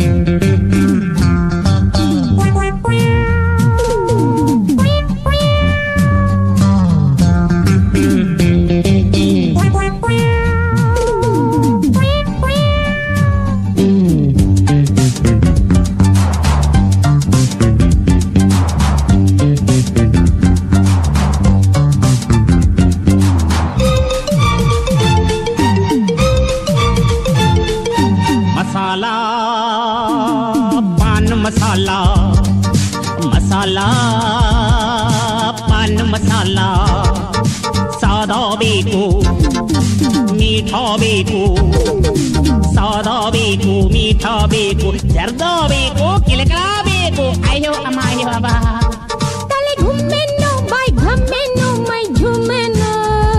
ಮಸಾಲಾ ಪಾನ್ ಮಸಾಲಾ ಮಸಾಲಾ ಪಾನ್ ಮಸಾಲಾ ಸಾದಾ ಬೇಕು ಮೀಠಾ ಬೇಕು ಸಾದಾ ಬೇಕು ಮೀಠಾ ಬೇಕು ಜರ್ದಾ ಬೇಕು ಕಿಲಕಲ ಬೇಕು ಅಯ್ಯೋ ಅಮ್ಮ ಅಯ್ಯೋ ಅಬ್ಬಾ ತಲೆ ಘುಮ್ಮೆನ್ನು ಬಾಯ್ ಘಮ್ಮೆನ್ನು ಮೈ ಝುಮ್ಮೆನ್ನು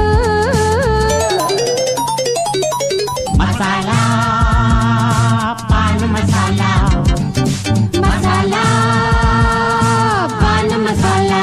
ಮಸಾಲಾ ಪಾನ್ ಮಸಾಲಾ ಮಸಾಲಾ ಪಾನ್ ಮಸಾಲಾ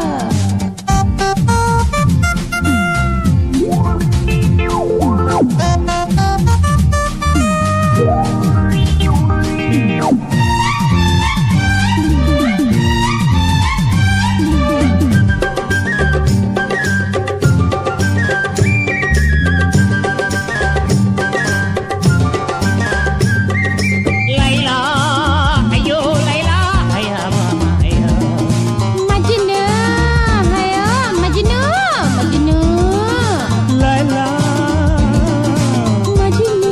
ಲೈಲಾ ಅಯ್ಯೋ ಲೈಲಾ ಅಯ್ಯ ಮಾಮ ಅಯ್ಯ ಮಜ್ನು ಹಯೋ ಮಜ್ನು ಮಜ್ನು ಲೈಲಾ ಮಜ್ನು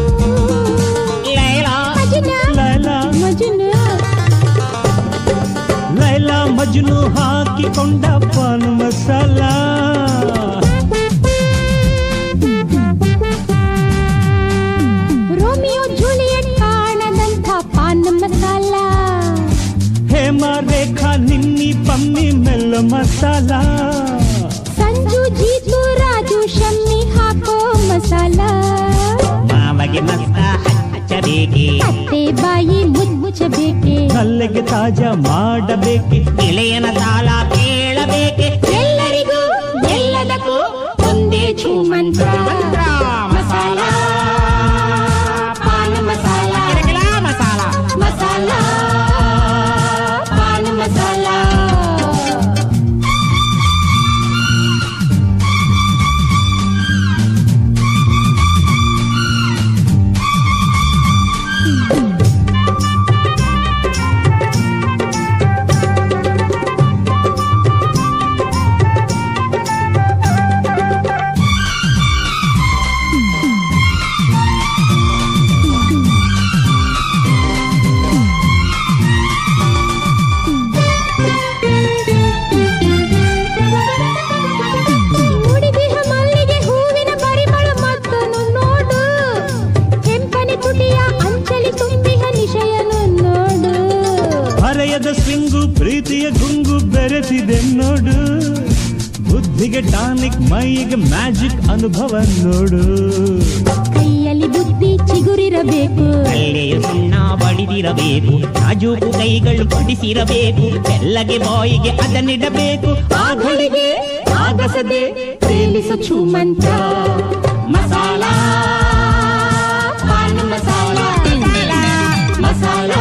ಲೈಲಾ ಮಜ್ನು ಲೈಲಾ ಮಜ್ನು ಲೈಲಾ ಮಜ್ನು ಹಾಕಿಕೊಂಡ ಪಾನ್ ಮಸಾಲ ರೋಮಿಯೋ ಜೂಲಿಯಟ್ ಕಾಣದಂಥ ಪಾನ್ ಮಸಾಲ ಹೇಮ ರೇಖಾ ನಿನ್ನಿ ಪಮ್ಮಿ ಮೆಲ್ಲ ಮಸಾಲ ಸಂಜು ಜೀತು ರಾಜು ಶಮ್ಮಿ ಹಾಕೋ ಮಸಾಲ ಮಾವಗೆ ಮಸ್ತ ಹಚ್ಚಬೇಕೆ ಅತ್ತೆ ಬಾಯಿ ಮುಚ್ಚಬೇಕೆ ಕಲ್ಲಿಗೆ ತಾಜಾ ಮಾಡಬೇಕೆ ಇಳೆಯನ ಸಾಲ ಕೇಳಬೇಕೆ ಎಲ್ಲರಿಗೂ ಎಲ್ಲದಕ್ಕೂ ಒಂದೇ ಛೂಮಂತ್ರ ಮಸಾಲ ಪಾನ್ ಮಸಾಲ ಕಿಲಕಿಲ ಮಸಾಲ ಮಸಾಲ ಪಾನ್ ಮಸಾಲ ಮುಡಿದಿಹ ಮಲ್ಲಿಗೆ ಹೂವಿನ ಪರಿಮಳ ಮತ್ತನು ನೋಡು ಕೆಂಪನೆ ತುಟಿಯ ಅಂಚಲಿ ತುಂಬಿಹ ನಿಶಯನು ನೋಡು ಹರೆಯದ ಸ್ವಿಂಗು ಪ್ರೀತಿಯ ಗುಂಗು ಬೆರೆತಿದೆ ನೋಡು ಬುದ್ಧಿಗೆ ಟಾನಿಕ್ ಮೈಗೆ ಮ್ಯಾಜಿಕ್ ಅನುಭವ ನೋಡು ಕೈಯಲ್ಲಿ ಬುದ್ಧಿ ಚಿಗುರಿರಬೇಕು ಕಳ್ಳೆಯು ಸುಣ್ಣ ಬಡಿದಿರಬೇಕು ನಾಜೂಕು ಕೈಗಳು ಪಡಿಸಿರಬೇಕು ಬೆಲ್ಲಗೆ ಬಾಯಿಗೆ ಅದನ್ನಿಡಬೇಕು ಆ ಘಳಿಗೆ ಆಗಸದೆ ತೇಲಿಸ ಛೂಮಂತ್ರ ಮಸಾಲ ಪಾನ್ ಮಸಾಲ ಮಸಾಲ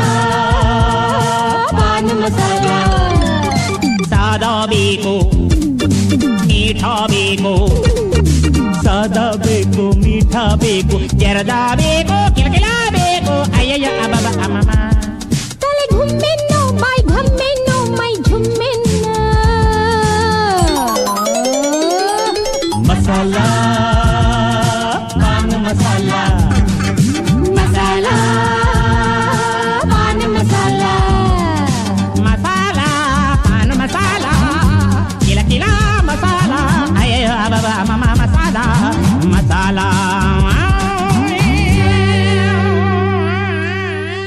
ಪಾನ್ ಮಸಾಲ ಸಾದಾ ಬೇಕು ಮೀಠಾ ಬೇಕು ಸಾದಾ ಬೇಕು ಮೀಠಾ ಬೇಕು ಜರದಾ ಬೇಕು ಕಿಲಕಿಲ ಬೇಕು ಅಯ್ಯಯ್ಯ ಅಬಬ ಅಮಮ ತಲೆ ಘುಮ್ಮೆನ್ನು ಬಾಯ್ ಘಮ್ಮೆನ್ನು ಮೈ ಝುಮ್ಮೆನ್ನು ಮಸಾಲ ಪಾನ್ ಮಸಾಲ ಮಸಾಲ ಪಾನ್ ಮಸಾಲ ಮಸಾಲ ಪಾನ್ ಮಸಾಲ ಕಿಲಕಿಲ ಮಸಾಲ ಅಯ್ಯಯ್ಯ ಅಬಬ ಅಮಮ masala masala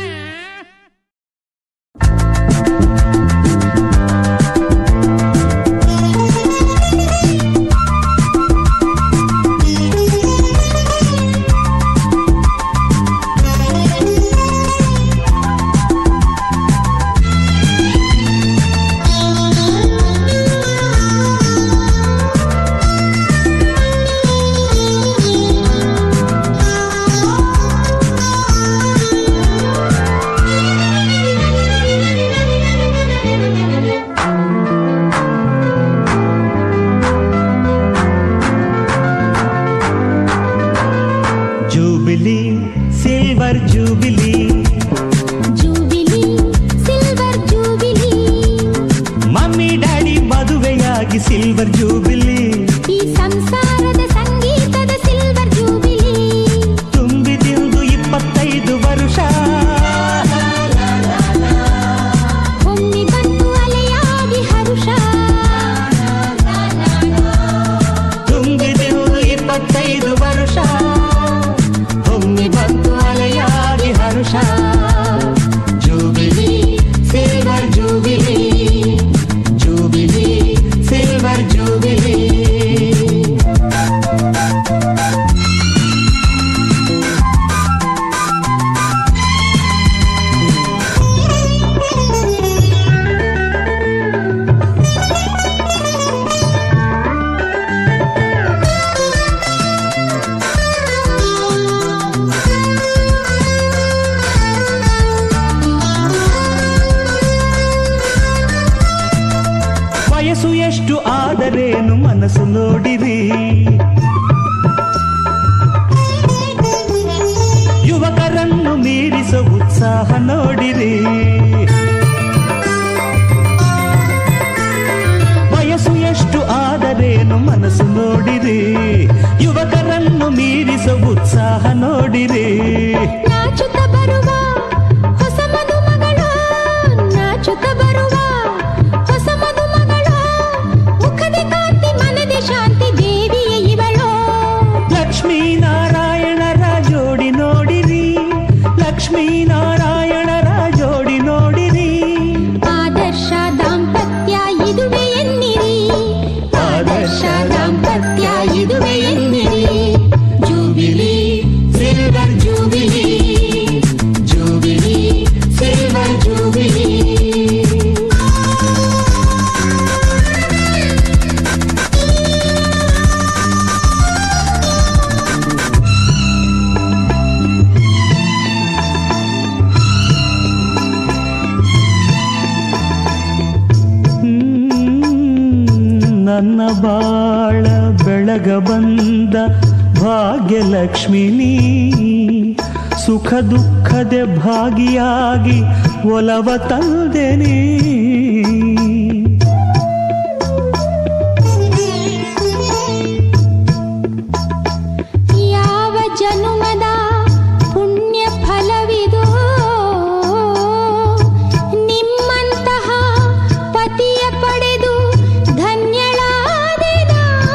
jubilee jubilee silver jubilee mummy daddy ಮದುವೆಯಾಗಿ ಸಿಲ್ವರ್ ಜೂಬಿಲಿ ಈ ಸಂಸಾರದ ಸಂಗೀತದ ಸಿಲ್ವರ್ ಜೂಬಿಲಿ ತುಂಬಿದಿಂದು ಇಪ್ಪತ್ತೈದು ವರುಷ ಒಮ್ಮೆ ಬಂತು ಅಲೆಯಾಗಿ ಹರುಷ ತುಂಬಿದಿಂದು ಇಪ್ಪತ್ತೈದು ವರುಷ ಒಮ್ಮೆ ಬಂತು ಅಲೆಯಾಗಿ ಹರುಷ jubilee silver jubilee jubilee silver jubilee ವಯಸ್ಸು ಎಷ್ಟು ಆದರೇನು ಮನಸ್ಸು ನೋಡಿರಿ ಯುವಕರನ್ನು ಮೀರಿಸೋ ಉತ್ಸಾಹ ನೋಡಿರಿ ವಯಸ್ಸು ಎಷ್ಟು ಆದರೇನು ಮನಸ್ಸು ನೋಡಿರಿ ಯುವಕರನ್ನು ಮೀರಿಸೋ ಉತ್ಸಾಹ ನೋಡಿರಿ ನಾಚುತ್ತ ಬರುವ ಹೊಸ ಮದುಮಗಳು ನಾಚುತ್ತ ಬರುವ ಹೊಸ ಮದುಮಗಳು ಮುಖದ ಕಾಂತಿ ಮನದ ಶಾಂತಿ ದೇವಿಯ ಇವಳು ಲಕ್ಷ್ಮೀನಾರಾಯಣರ ಜೋಡಿ ನೋಡಿರಿ ಲಕ್ಷ್ಮೀನಾರಾಯಣರ ಜೋಡಿ ನೋಡಿರಿ ಆದರ್ಶ ದಾಂಪತ್ಯ ಇದುವೆ ಎನ್ನಿರಿ ಆದರ್ಶ ದಾಂಪತ್ಯ ಇದುವೆ ಎನ್ನಿರಿ jubilee silver jubilee jubilee silver jubilee ನನ್ನ ಬಾಳ ಬೆಳಗ ಬಂದ ಭಾಗ್ಯಲಕ್ಷ್ಮಿ ನೀ ಸುಖ ದುಃಖದ ಭಾಗಿಯಾಗಿ ಒಲವ ತಂದೆನಿ ಯಾವ ಜನುಮದ ಪುಣ್ಯ ಫಲವಿದೋ ನಿಮ್ಮಂತಹ ಪತಿಯ ಪಡೆದು ಧನ್ಯಳಾದೆನ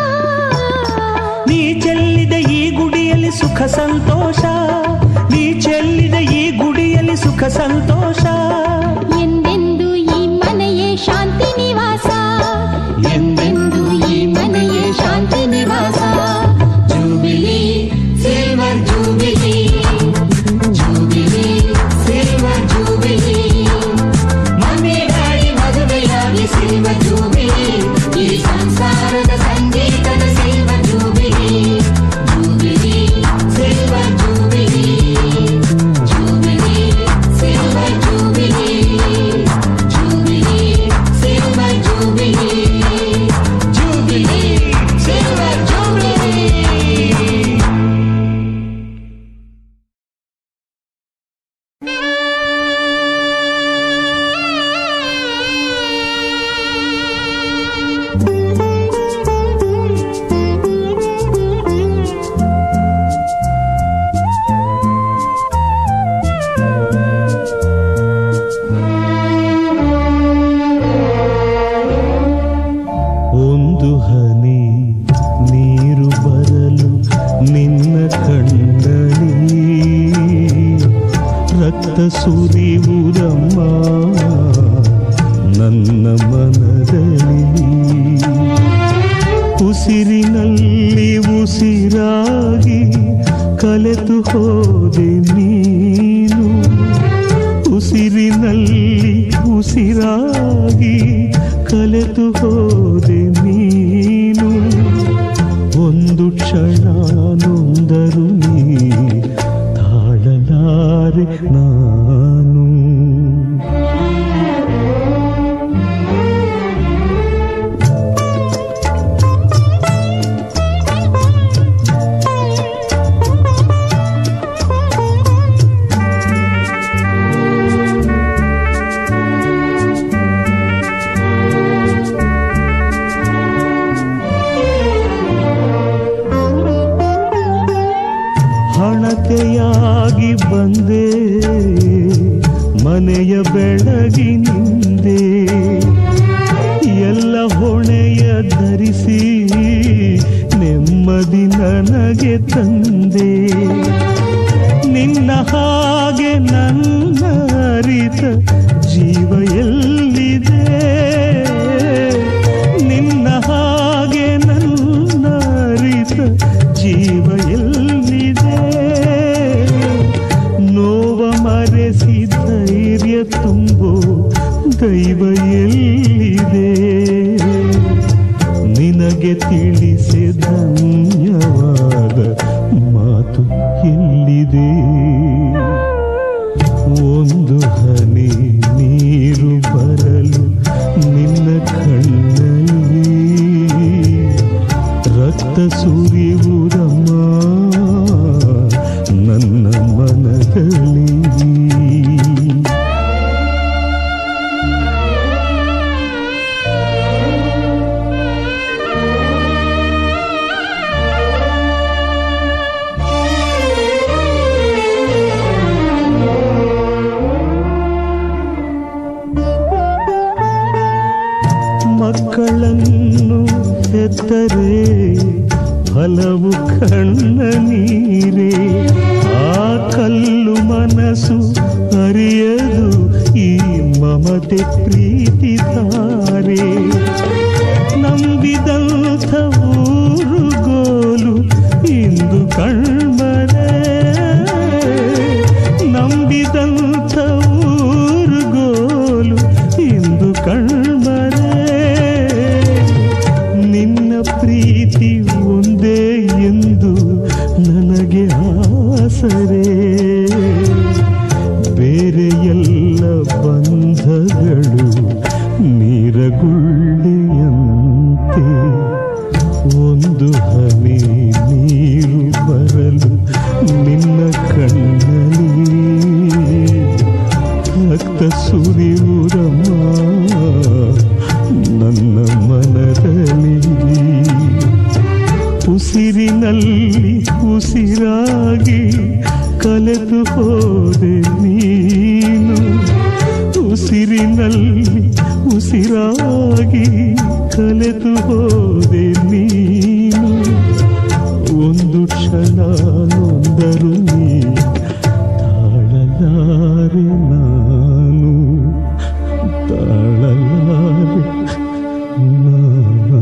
ನೀ ಚೆಲ್ಲಿದ ಈ ಗುಡಿಯಲ್ಲಿ ಸುಖ ಸಂತೋಷ ನೀ ಚೆಲ್ಲಿದ ಈ ಗುಡಿಯಲ್ಲಿ ಸುಖ ಸಂತೋಷ ಎಂದೆಂದು ಈ ಮನೆಯೇ ಶಾಂತಿ ನಿವಾಸ ಎಂದೆಂದು ಈ ಮನೆಯೇ ಶಾಂತಿ ನಿವಾಸ jubilee silver jubilee jubilee silver jubilee mummy daddy ಮದುವೆಯಾಗಿ ಸಿಲ್ವರ್ ಜೂಬಿಲಿ ಈ ಸಂಸಾರದ ಸಂಗೀತದ silver jubilee jubilee silver jubilee jubilee silver jubilee jubilee silver jubilee jubilee silver jubilee ಒಂದು ಹನಿ ನೀರು ಬರಲು ನಿನ್ನ ಕಣ್ಣಲ್ಲಿ ರಕ್ತ ಸುರಿಯುವುದಮ್ಮ ನನ್ನ ಮನದಲ್ಲಿ ಉಸಿರಿನಲ್ಲಿ ಉಸಿರಾಗಿ ಕಲೆತು ಹೋದೆ ನೀನು ಉಸಿರಿನಲ್ಲಿ ಉಸಿರಾಗಿ ಕಲೆತು ಹೋದೆ ನೀನು ಒಂದು ಕ್ಷಣ ನೊಂದರು ನೀ ತಾಳಲಾರೆ ನಾನು ಮನೆಯ ಬೆಳಗಿನಿಂದೆ ಎಲ್ಲ ಹೊಣೆಯ ಧರಿಸಿ ನೆಮ್ಮದಿ ನನಗೆ ತಂದೆ ನಿನ್ನ ಹಾಗೆ ನನ್ನ ಅರಿತ ಜೀವ ಎಲ್ಲಿದೆ ನಿನ್ನ ಹಾಗೆ ನನ್ನ ಅರಿತ ಜೀವ ಎಲ್ಲಿದೆ ನೋವ ಮರೆಸಿ ಧೈರ್ಯ ತುಂಬೋ ದೈವ ಎಲ್ಲಿದೆ ನಿನಗೆ ತಿಳಿಸಿ ಧನ್ಯವಾದ ಮಾತು ಎಲ್ಲಿದೆ ಒಂದು ಹನಿ ನೀರು ಬರಲು ನಿನ್ನ ಕಣ್ಣಲ್ಲಿ ರಕ್ತ ಸುರಿಯುವುದಮ್ಮ ನನ್ನ ಮನದಲ್ಲಿ ಮಕ್ಕಳನ್ನು ಹೆತ್ತರೆ ಹಲವು ಕಣ್ಣ ನೀರೇ ಆ ಕಲ್ಲು ಮನಸ್ಸು ಅರಿಯದು ಈ ಮಮತೆ ಪ್ರೀತಿ ತಾರೆ ನಂಬಿದಂಥ ಊರುಗೋಲು ಇಂದು ಕಣ್ಮರೆ ನಂಬಿದಂಥ ಊರುಗೋಲು ಇಂದು ಕಣ್ಮರೆ ನಿನ್ನ ಪ್ರೀತಿ ಒಂದೇ ಎಂದು ನನಗೆ ಆಸರೆ ಬೇರೆ ಎಲ್ಲ ಬಂಧಗಳು ನೀರಗುಳ್ಳೆಯಂತೆ ಒಂದು ಹನಿ ನೀರು ಬರಲು ನಿನ್ನ ಕಣ್ಣಲ್ಲಿ ರಕ್ತ ಸುರಿಯುವುದಮ್ಮ ನನ್ನ ಮನದಲ್ಲಿ ಉಸಿರಿನಲ್ಲಿ ಉಸಿರಾಗಿ ಕಲೆತು ಹೋದೆ ನೀನು ಉಸಿರಿನಲ್ಲಿ ಉಸಿರಾಗಿ ಕಲೆತು ಹೋದೆ ನೀನು ಒಂದು ಕ್ಷಣ ನೊಂದರು ನೀ ತಾಳಲಾರೆ ನಾನು ತಾಳಲಾರೆ ನಾನು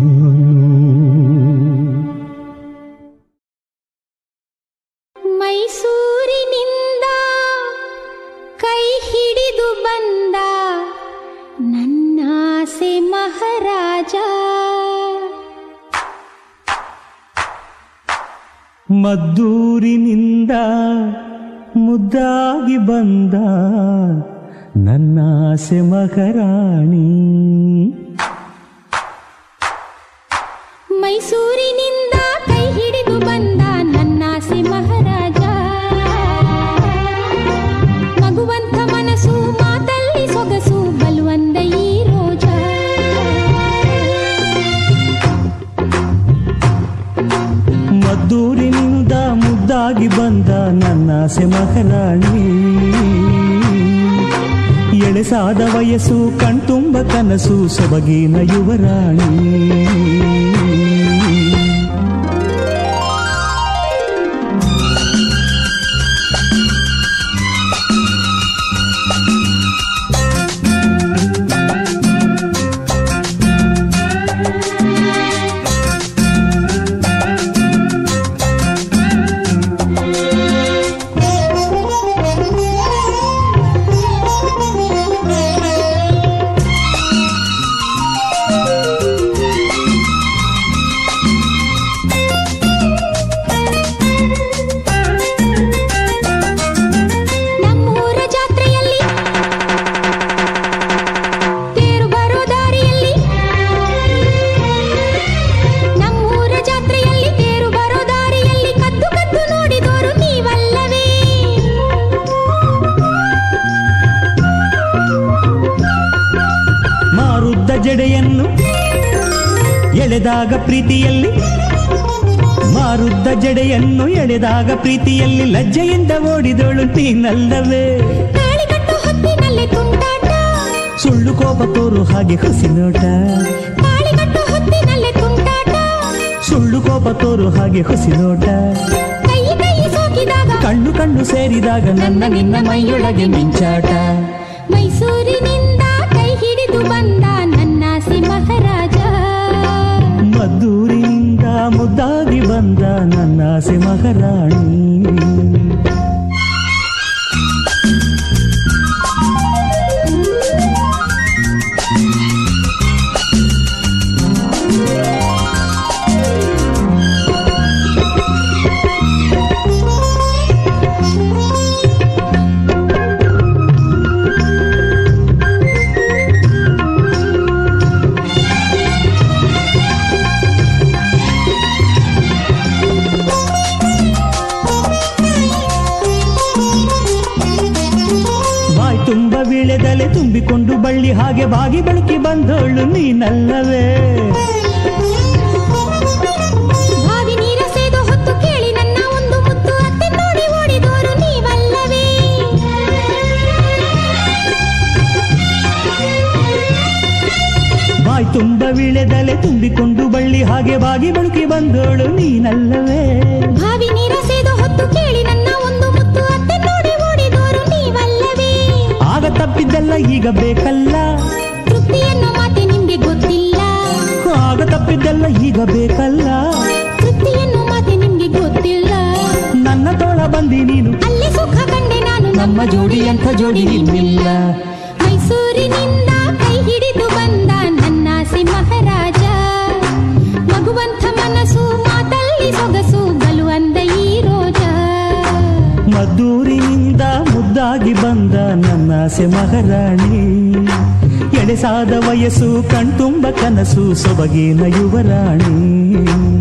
ಮೈಸೂರಿನಿಂದ ಕೈ ಹಿಡಿದು ಬಂದ ನನ್ನಾಸೆ ಮಹಾರಾಜ ಮದ್ದೂರಿನಿಂದ ಮುದ್ದಾಗಿ ಬಂದ ನನ್ನ ಆಸೆ ಮಹಾರಾಣಿ ಮೈಸೂರಿನಿಂದ ಕೈ ಹಿಡಿದು ಬಂದ ನನ್ನಾಸೆ ಮಹಾರಾಜ ಮಗುವಂತ ಮನಸ್ಸು ಮಾತಲ್ಲಿ ಸೊಗಸು ಬಲುವಂದ ಈ ರೋಜ ಮದ್ದೂರಿನಿಂದ ಮುದ್ದಾಗಿ ಬಂದ ನನ್ನ ಆಸೆ ಮಹಾರಾಣಿ ಎಳೆಸಾದ ವಯಸ್ಸು ಕಣ್ತುಂಬ ಕನಸು ಸೊಬಗಿನ ಯುವರಾಣಿ ನಮ್ಮೂರ ಜಾತ್ರೆಯಲ್ಲಿ ತೇರು ಬರೋ ದಾರಿಯಲ್ಲಿ ನಮ್ಮೂರ ಜಾತ್ರೆಯಲ್ಲಿ ತೇರು ಬರೋ ದಾರಿಯಲ್ಲಿ ಕದ್ದು ಕದ್ದು ನೋಡಿದೋರು ನೀವಲ್ಲವೇ ಮಾರುದ್ದ ಜಡೆಯನ್ನು ಎಳೆದಾಗ ಪ್ರೀತಿಯಲ್ಲಿ ಮಾರುದ್ದ ಜಡೆಯನ್ನು ಎಳೆದಾಗ ಪ್ರೀತಿಯಲ್ಲಿ ಲಜ್ಜೆಯಿಂದ ಓಡಿದೋಳು ನೀನಲ್ಲವೇ ತಾಳಿ ಕಟ್ಟು ಹೊತ್ತಿನಲ್ಲೇ ತುಂಟಾಟ ಸುಳ್ಳು ಕೋಪ ತೋರು ಹಾಗೆ ಹುಸಿ ನೋಟ ತಾಳಿ ಕಟ್ಟು ಹೊತ್ತಿನಲ್ಲೇ ತುಂಟಾಟ ಸುಳ್ಳು ಕೋಪ ತೋರು ಹಾಗೆ ಹುಸಿ ನೋಟ ಕೈ ಕೈ ಸೋಕಿದಾಗ ಕಣ್ಣು ಕಣ್ಣು ಸೇರಿದಾಗ ನನ್ನ ನಿನ್ನ ಮೈಯೊಳಗೆ ಮಿಂಚಾಟ ಮೈಸೂರಿನಿಂದ ಕೈ ಹಿಡಿದು ಬಂದ ನನ್ನಾಸಿ ಮಹಾರಾಜ ಮದ್ದೂರಿನಿಂದ ಮುದ್ದಾಗಿ ಬಂದ ನನ್ನ ಆಸೆ ಮಹಾರಾಣಿ ಬಾಯ್ ತುಂಬ ವೀಳೆದಲೆ ತುಂಬಿಕೊಂಡು ಬಳ್ಳಿ ಹಾಗೆ ಬಾಗಿ ಬಳುಕಿ ಬಂದೋಳು ನೀನಲ್ಲವೇ ಬಾವಿ ನೀರ ಸೇದು ಹೊತ್ತು ಕೇಳಿ ನನ್ನ ಒಂದು ಮುತ್ತು ಅತ್ತೆ ನೋಡಿ ಓಡಿದೋರು ನೀವಲ್ಲವೇ ಬಾಯ್ ತುಂಬ ವೀಳೆದಲೆ ತುಂಬಿಕೊಂಡು ಬಳ್ಳಿ ಹಾಗೆ ಬಾಗಿ ಬಳುಕಿ ಬಂದೋಳು ನೀನಲ್ಲವೇ ಬಾವಿ ನೀರ ಸೇದು ಹೊತ್ತು ಕೇಳಿ ನನ್ನ ಒಂದು ಮುತ್ತು ಅತ್ತೆ ನೋಡಿ ಓಡಿದೋರು ನೀವಲ್ಲವೇ ಆಗ ತಪ್ಪಿದ್ದೆಲ್ಲ ಈಗ ಬೇಕಲ್ಲ ತೃಪ್ತಿ ಎನ್ನೋ ಮಾತೆ ನಿಮ್ಗೆ ಗೊತ್ತಿಲ್ಲ ಆಗ ತಪ್ಪಿದ್ದೆಲ್ಲ ಈಗ ಬೇಕಲ್ಲ ತೃಪ್ತಿ ಎನ್ನೋ ಮಾತೆ ನಿಮ್ಗೆ ಗೊತ್ತಿಲ್ಲ ನನ್ನ ತೋಳ ಬಂದಿ ನೀನು ಅಲ್ಲಿ ಸುಖ ಕಂಡೆ ನಾನು ನಮ್ಮ ಜೋಡಿ ಅಂತ ಜೋಡಿ ಇನ್ನಿಲ್ಲ ಮೈಸೂರಿನಿಂದ ಕೈ ಹಿಡಿದು ಬಂದ ನನ್ನಾಸಿ ಮಹಾರಾಜ ಮಗುವಂಥ ಮನಸ್ಸು ಮಾತಲ್ಲಿ ಸೊಗಸು ಬಲು ಅಂದ ಈ ರೋಜ ಮದ್ದೂರಿನಿಂದ ಮುದ್ದಾಗಿ ಬಂದ ನನ್ನ ಆಸೆ ಮಹಾರಾಣಿ ಎಳೆಸಾದ ವಯಸ್ಸು ಕಣ್ತುಂಬ ಕನಸು ಸೊಬಗಿನ ಯುವರಾಣಿ